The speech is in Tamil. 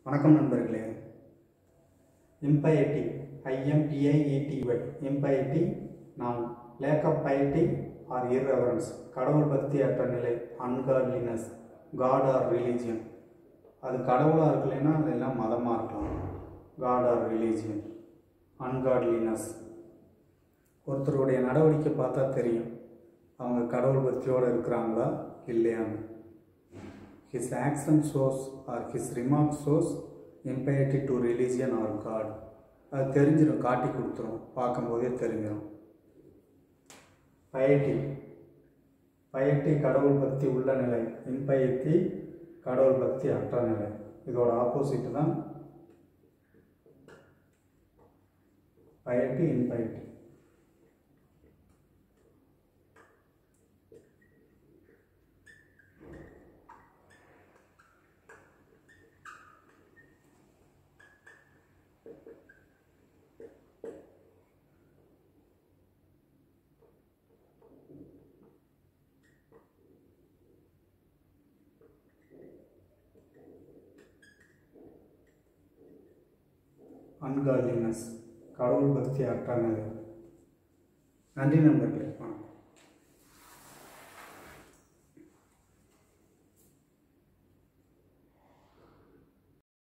வணக்கம் நண்பர்களே இம்பைட்டி ஐஎம்பிஐஇடிஒய் இம்பைட்டி நாம் lack of piety R irreverence கடவுள் பக்தி அற்ற நிலை அன்காட்லினஸ் காட் ஆர் ரிலீஜியன் அது கடவுளாக இருக்கலைன்னா அதெல்லாம் மதமாக இருக்கலாம் காட் ஆர் ரிலீஜியன் அன்காட்லினஸ் ஒருத்தருடைய நடவடிக்கை பார்த்தா தெரியும் அவங்க கடவுள் பக்தியோடு இருக்கிறாங்களா இல்லையான்னு his action shows or his remark shows impiety to religion or God அது தெரிஞ்சிடும் காட்டி கொடுத்துரும் பார்க்கும்போதே தெரிஞ்சிடும் பயட்டி பயட்டி கடவுள் பக்தி உள்ள நிலை இன்பயத்தி கடவுள் பக்தி அற்ற நிலை இதோட ஆப்போசிட் தான் பயட்டி இன்பயட்டி அன்கார்லினஸ் கடவுள் பக்தி அற்ற நிலை நன்றி நண்பர்களே